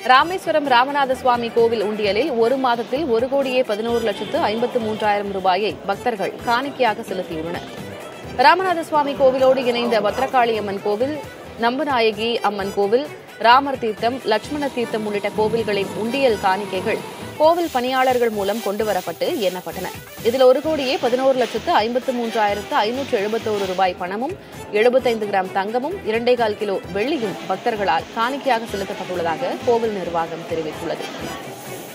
ராமேஸ்வரம் ராமநாத சுவாமி கோவில் உண்டியலில் ஒரு மாதத்தில் ஒரு கோடியே பதினோரு லட்சத்து ஐம்பத்து மூன்றாயிரம் ரூபாயை பக்தர்கள் காணிக்கையாக செலுத்தியுள்ளனர் ராமநாத சுவாமி கோவிலோடு இணைந்த பத்ரகாளி அம்மன் கோவில் நம்பநாயகி அம்மன் கோவில் ராமர் தீர்த்தம் லட்சுமண தீர்த்தம் உள்ளிட்ட கோவில்களின் உண்டியல் காணிக்கைகள் கோவில் பணியாளர்கள் மூலம் கொண்டுவரப்பட்டு எண்ணப்பட்டன இதில் ஒரு கோடியே பதினோரு லட்சத்து ஐம்பத்து மூன்றாயிரத்து ஐநூற்று எழுபத்தோரு ரூபாய் பணமும் எழுபத்தைந்து கிராம் தங்கமும் இரண்டேகால் கிலோ வெள்ளியும் பக்தர்களால் காணிக்கையாக செலுத்தப்பட்டுள்ளதாக கோவில் நிர்வாகம் தெரிவித்துள்ளது